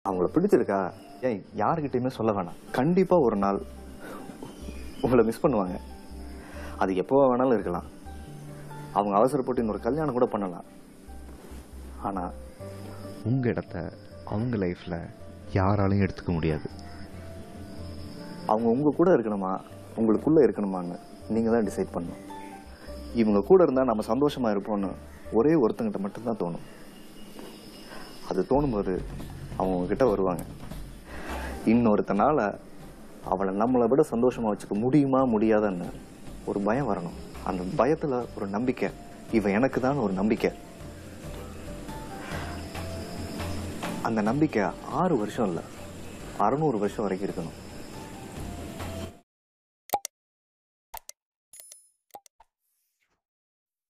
அவங்கள பிடிச்சிருக்கா ஏன் யாருக்கிட்டையுமே சொல்ல வேணாம் கண்டிப்பா ஒரு நாள் உங்களை மிஸ் பண்ணுவாங்க அது எப்போ வேணாலும் இருக்கலாம் அவங்க அவசரப்பட்டு இன்னொரு கல்யாணம் கூட பண்ணலாம் ஆனா உங்க இடத்த அவங்க லைஃப்ல யாராலையும் எடுத்துக்க முடியாது அவங்க உங்க கூட இருக்கணுமா உங்களுக்குள்ள இருக்கணுமான்னு நீங்க தான் டிசைட் பண்ணணும் இவங்க கூட இருந்தா நம்ம சந்தோஷமா இருப்போம்னு ஒரே ஒருத்தங்கிட்ட மட்டும்தான் தோணும் அது தோணும்போது அவங்க உங்ககிட்ட வருவாங்க இன்னொருத்தனால அவளை நம்மளை விட சந்தோஷமா வச்சுக்க முடியுமா முடியாதான்னு ஒரு பயம் வரணும் அந்த பயத்துல ஒரு நம்பிக்கை இவன் எனக்கு தான் ஒரு நம்பிக்கை அந்த நம்பிக்கை ஆறு வருஷம் இல்லை அறுநூறு வருஷம் வரைக்கும் இருக்கணும்